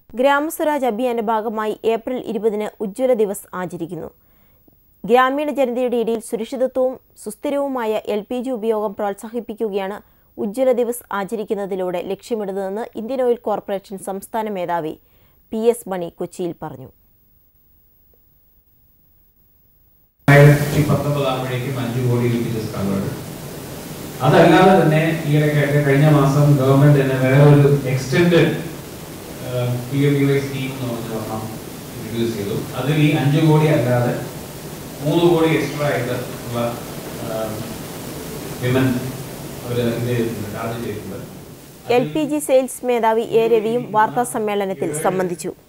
ഗ്രാമസ്വരാജ് അഭിയാന്റെ ഭാഗമായി ഏപ്രിൽ ഇരുപതിന് ഉജ്ജ്വല ദിവസ് ആചരിക്കുന്നു ഗ്രാമീണ ജനതയുടെ ഇടയിൽ സുരക്ഷിതത്വവും സുസ്ഥിരവുമായ എൽ പി ജി ഉപയോഗം പ്രോത്സാഹിപ്പിക്കുകയാണ് ഉജ്ജ്വല ദിവസ് ആചരിക്കുന്നതിലൂടെ ലക്ഷ്യമിടുന്നതെന്ന് ഇന്ത്യൻ ഓയിൽ കോർപ്പറേഷൻ സംസ്ഥാന മേധാവി പി എസ് മണി കൊച്ചിയിൽ പറഞ്ഞു രണ്ടായിരത്തി പത്തൊമ്പതാകുമ്പോഴേക്കും അഞ്ചു കോടി ലിറ്റേഴ്സ് കവേർഡ് അതല്ലാതെ തന്നെ ഈയിടയ്ക്കായിട്ട് കഴിഞ്ഞ മാസം ഗവൺമെന്റ് തന്നെ വേറെ ഒരു extended P M U I scheme എന്ന് പറഞ്ഞ ഒരെണ്ണം ഇൻട്രൊഡ്യൂസ് ചെയ്തു അതിൽ ഈ അഞ്ചു കോടി അല്ലാതെ മൂന്ന് കോടി എക്സ്ട്രാ ആയിട്ട് ഉള്ള വിമൻ അവർ ഇത് ചെയ്തിട്ടുണ്ട് ടാർഗറ്റ് ചെയ്തിട്ടുണ്ട് എൽ പി ജി സെയിൽസ് മേധാവി എ രവിയും വാർത്താ സമ്മേളനത്തിൽ സംബന്ധിച്ചു